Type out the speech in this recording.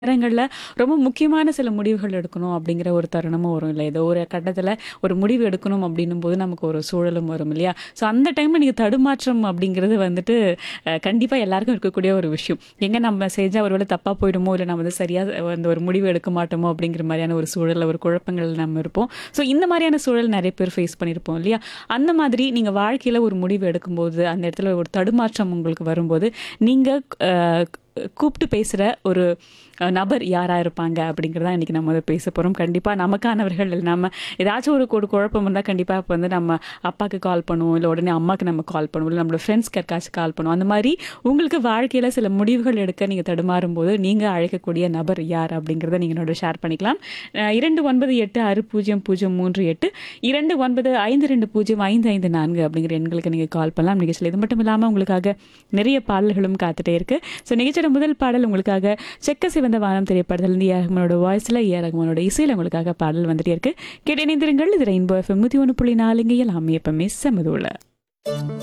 நேரங்கள்ல ரொம்ப முக்கியமான சில முடிவுகள் எடுக்கணும் அப்படிங்கிற ஒரு தருணமும் வரும் இல்ல. ஏதோ ஒரு கட்டத்துல ஒரு முடிவு எடுக்கணும் அப்படின்னும்போது நமக்கு ஒரு சூழலும் வரும் இல்லையா? ஸோ அந்த டைம்ல நீங்க தடுமாற்றம் அப்படிங்கிறது வந்துட்டு அ கண்டிப்பா எல்லாருக்கும் இருக்கக்கூடிய ஒரு விஷயம். எங்க நம்ம செஞ்சா ஒரு வேளை தப்பா போயிடுமோ, இல்ல நம்ம வந்து சரியா அந்த ஒரு முடிவு எடுக்க மாட்டோமோ அப்படிங்கிற மாரியான ஒரு சூழல்ல ஒரு குழப்பங்கள்ல நம்ம இருப்போம். ஸோ இந்த மாரியான சூழல் நெறைய பேர் ஃபேஸ் பண்ணியிருப்போம் இல்லையா? அந்த மாதிரி நீங்க வாழ்க்கையில ஒரு முடிவு எடுக்கும்போது, அந்த இடத்துல ஒரு தடுமாற்றம் உங்களுக்கு வரும்போது, நீங்க அ கூப்ட்டு பேசுற ஒரு அ நபர் யாரா இருப்பாங்க அப்படிங்கிறத தான் இன்னைக்கு நம்ம வந்து பேச போறோம். கண்டிப்பா நமக்கானவர்கள் இல்ல நம்ம ஏதாச்சும் ஒரு ஒரு குழப்பம் வந்தா கண்டிப்பா இப்ப வந்து நம்ம அப்பாக்கு கால் பண்ணுவோம். இல்ல உடனே அம்மாக்கு நம்ம கால் பண்ணுவோம். இல்ல நம்மளோட ஃப்ரெண்ட்ஸ்க்கு யாருக்காச்சும் கால் பண்ணுவோம். அந்த மாரி உங்களுக்கு வாழ்க்கையில சில முடிவுகள் எடுக்க நீங்க தடுமாறும்போது, நீங்க அழைக்கக்கூடிய நபர் யார் அப்படிங்கிறத நீங்க என்னோட ஷேர் பண்ணிக்கலாம். அ 29860038 2952055554 அப்படிங்கிற எண்களுக்கு நீங்க கால் பண்ணலாம். நிகழ்ச்சியில இது மட்டும் இல்லாம உங்களுக்காக நிறைய பாடல்களும் காத்துட்டே இருக்கு. ஸோ நிகழ்ச்சியோட முதல் பாடல் உங்களுக்காக செக்க சிவந்த வானம் திரைப்படத்திலிருந்து ஏ ஆர் ரஹ்மானோட வாய்ஸ்ல ஏ ஆர் ரஹ்மானோட இசையில உங்களுக்காக பாடல் வந்துட்டே இருக்கு. கேட்டு இணைந்திருங்கள். இது ரெயின்போ எஃப்எம் 101.4 இங்க எல்லாமே எப்பவுமே செமதோல.